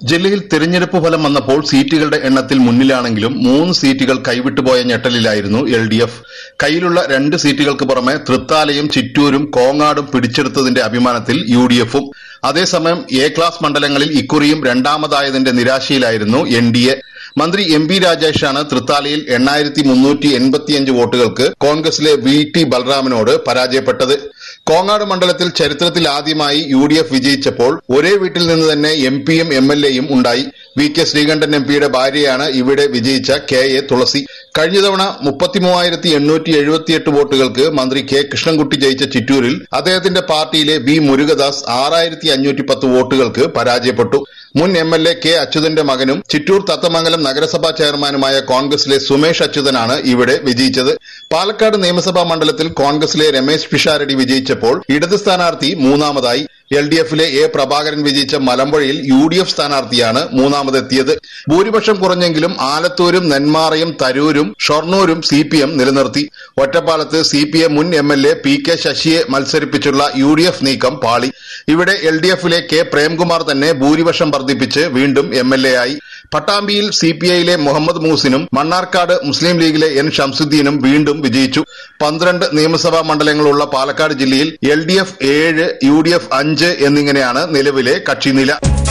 ജില്ലയിൽ തിരഞ്ഞെടുപ്പ് ഫലം വന്നപ്പോൾ സീറ്റുകളുടെ എണ്ണത്തിൽ മുന്നിലാണെങ്കിലും മൂന്ന് സീറ്റുകൾ കൈവിട്ടുപോയ ഞെട്ടലിലായിരുന്നു എൽ ഡി എഫ് കയ്യിലുള്ള രണ്ട് സീറ്റുകൾക്ക് പുറമെ തൃത്താലയും ചിറ്റൂരും കോങ്ങാടും പിടിച്ചെടുത്തതിന്റെ അഭിമാനത്തിൽ യു ഡി എഫും അതേസമയം എ ക്ലാസ് മണ്ഡലങ്ങളിൽ ഇക്കുറിയും രണ്ടാമതായതിന്റെ നിരാശയിലായിരുന്നു എൻ ഡി എ മന്ത്രി എം പി രാജേഷാണ് തൃത്താലയിൽ എണ്ണായിരത്തി മുന്നൂറ്റി എൺപത്തിയഞ്ച് വോട്ടുകൾക്ക് കോൺഗ്രസിലെ വി ടി ബൽറാമിനോട് പരാജയപ്പെട്ടത് കോങ്ങാട് മണ്ഡലത്തിൽ ചരിത്രത്തിൽ ആദ്യമായി യു ഡി എഫ് വിജയിച്ചപ്പോൾ ഒരേ വീട്ടിൽ നിന്ന് തന്നെ എം പിയും എം എൽ എയും ഉണ്ടായി വി കെ ശ്രീകണ്ഠൻ എം പിയുടെ ഭാര്യയാണ് ഇവിടെ വിജയിച്ച കെ എ തുളസി കഴിഞ്ഞ തവണ മുപ്പത്തിമൂവായിരത്തി എണ്ണൂറ്റി എഴുപത്തിയെട്ട് വോട്ടുകൾക്ക് മന്ത്രി കെ കൃഷ്ണൻകുട്ടി ജയിച്ച ചിറ്റൂരിൽ അദ്ദേഹത്തിന്റെ പാർട്ടിയിലെ ബി മുരുകദാസ് ആറായിരത്തി അഞ്ഞൂറ്റി പത്ത് വോട്ടുകൾക്ക് പരാജയപ്പെട്ടു മുൻ എം എൽ എ കെ അച്യുതന്റെ മകനും ചിറ്റൂർ തത്തമംഗലം നഗരസഭാ ചെയർമാനുമായ കോൺഗ്രസിലെ സുമേഷ് അച്യുതനാണ് ഇവിടെ വിജയിച്ചത് പാലക്കാട് നിയമസഭാ മണ്ഡലത്തിൽ കോൺഗ്രസിലെ രമേശ് പിഷാരടി വിജയിച്ചപ്പോൾ ഇടത് സ്ഥാനാർത്ഥി മൂന്നാമതായി എൽ ഡി എഫിലെ എ പ്രഭാകരൻ വിജയിച്ച മലമ്പുഴയിൽ യു ഡി എഫ് സ്ഥാനാർത്ഥിയാണ് മൂന്നാമതെത്തിയത് ഭൂരിപക്ഷം കുറഞ്ഞെങ്കിലും ആലത്തൂരും നെന്മാറയും തരൂരും ഷൊർണൂരും സി പി എം നിലനിർത്തി ഒറ്റപ്പാലത്ത് സി പി എം മുൻ M L A P K ശശിയെ മത്സരിപ്പിച്ചുള്ള യു ഡി എഫ് നീക്കം പാളി ഇവിടെ എൽ ഡി എഫിലെ കെ പ്രേംകുമാർ തന്നെ ഭൂരിപക്ഷം വർദ്ധിപ്പിച്ച് വീണ്ടും എം എൽ എ ആയി പട്ടാമ്പിയിൽ സി പി ഐയിലെ മുഹമ്മദ് മൂസിനും മണ്ണാർക്കാട് മുസ്ലിം ലീഗിലെ എൻ ഷംസുദ്ദീനും വീണ്ടും വിജയിച്ചു പന്ത്രണ്ട് നിയമസഭാ മണ്ഡലങ്ങളുള്ള പാലക്കാട് ജില്ലയിൽ എൽ ഡി എഫ് ഏഴ് യു ഡി എഫ് അഞ്ച് എന്നിങ്ങനെയാണ് നിലവിലെ കക്ഷിനില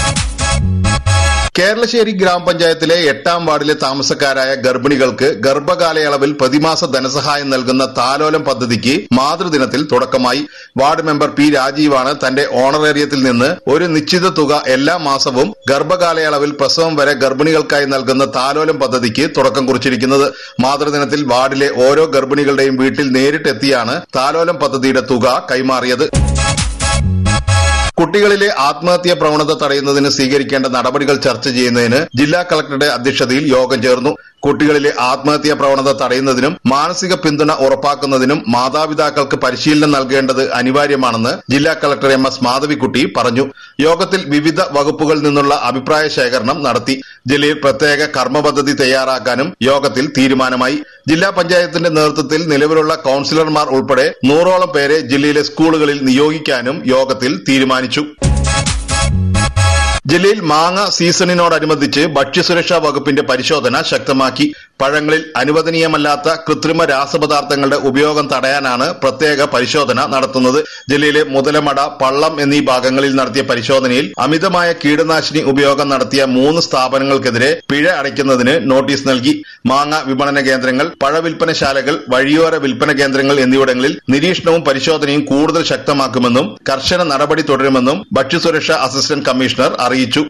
കേരളശ്ശേരി ഗ്രാമപഞ്ചായത്തിലെ എട്ടാം വാർഡിലെ താമസക്കാരായ ഗർഭിണികൾക്ക് ഗർഭകാലയളവിൽ പ്രതിമാസ ധനസഹായം നൽകുന്ന താലോലം പദ്ധതിക്ക് മാതൃദിനത്തിൽ തുടക്കമായി വാർഡ് മെമ്പർ പി രാജീവാണ് തന്റെ ഓണറേറിയത്തിൽ നിന്ന് ഒരു നിശ്ചിത തുക എല്ലാ മാസവും ഗർഭകാലയളവിൽ പ്രസവം വരെ ഗർഭിണികൾക്കായി നൽകുന്ന താലോലം പദ്ധതിക്ക് തുടക്കം കുറിച്ചിരിക്കുന്നത് മാതൃദിനത്തിൽ വാർഡിലെ ഓരോ ഗർഭിണികളുടെയും വീട്ടിൽ നേരിട്ടെത്തിയാണ് താലോലം പദ്ധതിയുടെ തുക കൈമാറിയത് കുട്ടികളിലെ ആത്മഹത്യാ പ്രവണത തടയുന്നതിന് സ്വീകരിക്കേണ്ട നടപടികൾ ചർച്ച ചെയ്യുന്നതിന് ജില്ലാ കളക്ടറുടെ അധ്യക്ഷതയിൽ യോഗം ചേർന്നു കുട്ടികളിലെ ആത്മഹത്യാ പ്രവണത തടയുന്നതിനും മാനസിക പിന്തുണ ഉറപ്പാക്കുന്നതിനും മാതാപിതാക്കൾക്ക് പരിശീലനം നൽകേണ്ടത് അനിവാര്യമാണെന്ന് ജില്ലാ കളക്ടർ എം എസ് മാധവിക്കുട്ടി പറഞ്ഞു യോഗത്തിൽ വിവിധ വകുപ്പുകളിൽ നിന്നുള്ള അഭിപ്രായ ശേഖരണം നടത്തി ജില്ലയിൽ പ്രത്യേക കർമ്മ പദ്ധതി തയ്യാറാക്കാനും യോഗത്തിൽ തീരുമാനമായി ജില്ലാ പഞ്ചായത്തിന്റെ നേതൃത്വത്തിൽ നിലവിലുള്ള കൌൺസിലർമാർ ഉൾപ്പെടെ നൂറോളം പേരെ ജില്ലയിലെ സ്കൂളുകളിൽ നിയോഗിക്കാനും യോഗത്തിൽ തീരുമാനിച്ചു ജില്ലയിൽ മാങ്ങ സീസണിനോടനുബന്ധിച്ച് ഭക്ഷ്യസുരക്ഷാ വകുപ്പിന്റെ പരിശോധന ശക്തമാക്കി പഴങ്ങളിൽ അനുവദനീയമല്ലാത്ത കൃത്രിമ രാസപദാർത്ഥങ്ങളുടെ ഉപയോഗം തടയാനാണ് പ്രത്യേക പരിശോധന നടത്തുന്നത് ജില്ലയിലെ മുതലമട പള്ളം എന്നീ ഭാഗങ്ങളിൽ നടത്തിയ പരിശോധനയിൽ അമിതമായ കീടനാശിനി ഉപയോഗം നടത്തിയ മൂന്ന് സ്ഥാപനങ്ങൾക്കെതിരെ പിഴ അടയ്ക്കുന്നതിന് നോട്ടീസ് നൽകി മാങ്ങ വിപണന കേന്ദ്രങ്ങൾ പഴവിൽപ്പനശാലകൾ വഴിയോര വിൽപ്പന കേന്ദ്രങ്ങൾ എന്നിവിടങ്ങളിൽ നിരീക്ഷണവും പരിശോധനയും കൂടുതൽ ശക്തമാക്കുമെന്നും കർശന നടപടി തുടരുമെന്നും ഭക്ഷ്യസുരക്ഷാ അസിസ്റ്റന്റ് കമ്മീഷണർ അറിയിച്ചു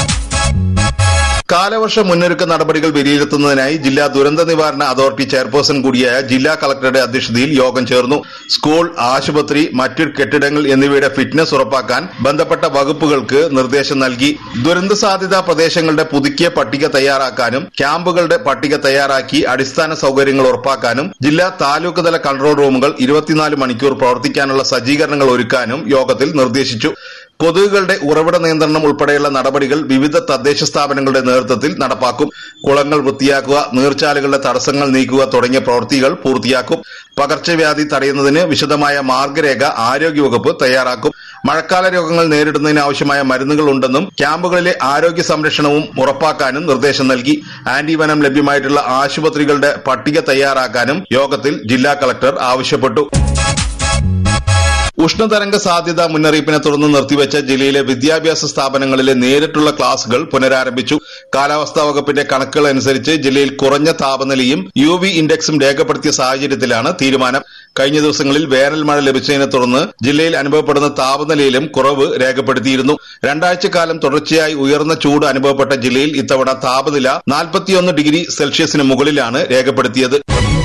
കാലവർഷ മുന്നൊരുക്ക നടപടികൾ വിലയിരുത്തുന്നതിനായി ജില്ലാ ദുരന്ത നിവാരണ അതോറിറ്റി ചെയർപേഴ്സൺ കൂടിയായ ജില്ലാ കളക്ടറുടെ അധ്യക്ഷതയിൽ യോഗം ചേർന്നു സ്കൂൾ ആശുപത്രി മറ്റു കെട്ടിടങ്ങൾ എന്നിവയുടെ ഫിറ്റ്നസ് ഉറപ്പാക്കാൻ ബന്ധപ്പെട്ട വകുപ്പുകൾക്ക് നിർദ്ദേശം നൽകി ദുരന്ത സാധ്യതാ പ്രദേശങ്ങളുടെ പുതുക്കിയ പട്ടിക തയ്യാറാക്കാനും ക്യാമ്പുകളുടെ പട്ടിക തയ്യാറാക്കി അടിസ്ഥാന സൌകര്യങ്ങൾ ഉറപ്പാക്കാനും ജില്ലാ താലൂക്ക് തല കൺട്രോൾ റൂമുകൾ ഇരുപത്തിനാല് മണിക്കൂർ പ്രവർത്തിക്കാനുള്ള സജ്ജീകരണങ്ങൾ ഒരുക്കാനും യോഗത്തിൽ നിർദ്ദേശിച്ചു കൊതുകുകളുടെ ഉറവിട നിയന്ത്രണം ഉൾപ്പെടെയുള്ള നടപടികൾ വിവിധ തദ്ദേശ സ്ഥാപനങ്ങളുടെ നേതൃത്വത്തിൽ നടപ്പാക്കും കുളങ്ങൾ വൃത്തിയാക്കുക നീർച്ചാലുകളുടെ തടസ്സങ്ങൾ നീക്കുക തുടങ്ങിയ പ്രവൃത്തികൾ പൂർത്തിയാക്കും പകർച്ചവ്യാധി തടയുന്നതിന് വിശദമായ മാർഗരേഖ ആരോഗ്യവകുപ്പ് തയ്യാറാക്കും മഴക്കാല രോഗങ്ങൾ നേരിടുന്നതിന് ആവശ്യമായ മരുന്നുകൾ ഉണ്ടെന്നും ക്യാമ്പുകളിലെ ആരോഗ്യ സംരക്ഷണവും ഉറപ്പാക്കാനും നിർദ്ദേശം നൽകി ആന്റിവനം ലഭ്യമായിട്ടുള്ള ആശുപത്രികളുടെ പട്ടിക തയ്യാറാക്കാനും യോഗത്തിൽ ജില്ലാ കളക്ടർ ആവശ്യപ്പെട്ടു ഉഷ്ണതരംഗ സാധ്യത മുന്നറിയിപ്പിനെ തുടർന്ന് നിർത്തിവെച്ച ജില്ലയിലെ വിദ്യാഭ്യാസ സ്ഥാപനങ്ങളിലെ നേരിട്ടുള്ള ക്ലാസുകൾ പുനരാരംഭിച്ചു കാലാവസ്ഥാ വകുപ്പിന്റെ കണക്കുകൾ അനുസരിച്ച് ജില്ലയിൽ കുറഞ്ഞ താപനിലയും യു വി ഇൻഡെക്സും രേഖപ്പെടുത്തിയ സാഹചര്യത്തിലാണ് തീരുമാനം കഴിഞ്ഞ ദിവസങ്ങളിൽ വേനൽ മഴ ലഭിച്ചതിനെ തുടർന്ന് ജില്ലയിൽ അനുഭവപ്പെടുന്ന താപനിലയിലും കുറവ് രേഖപ്പെടുത്തിയിരുന്നു രണ്ടാഴ്ചക്കാലം തുടർച്ചയായി ഉയർന്ന ചൂട് അനുഭവപ്പെട്ട ജില്ലയിൽ ഇത്തവണ താപനില നാൽപ്പത്തിയൊന്ന് ഡിഗ്രി സെൽഷ്യസിന് മുകളിലാണ് രേഖപ്പെടുത്തിയത്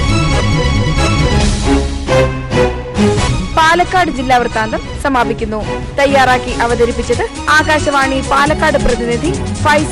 പാലക്കാട് ജില്ലാ വൃത്താന്തം സമാപിക്കുന്നു തയ്യാറാക്കി അവതരിപ്പിച്ചത് ആകാശവാണി പാലക്കാട് പ്രതിനിധി ഫൈസൽ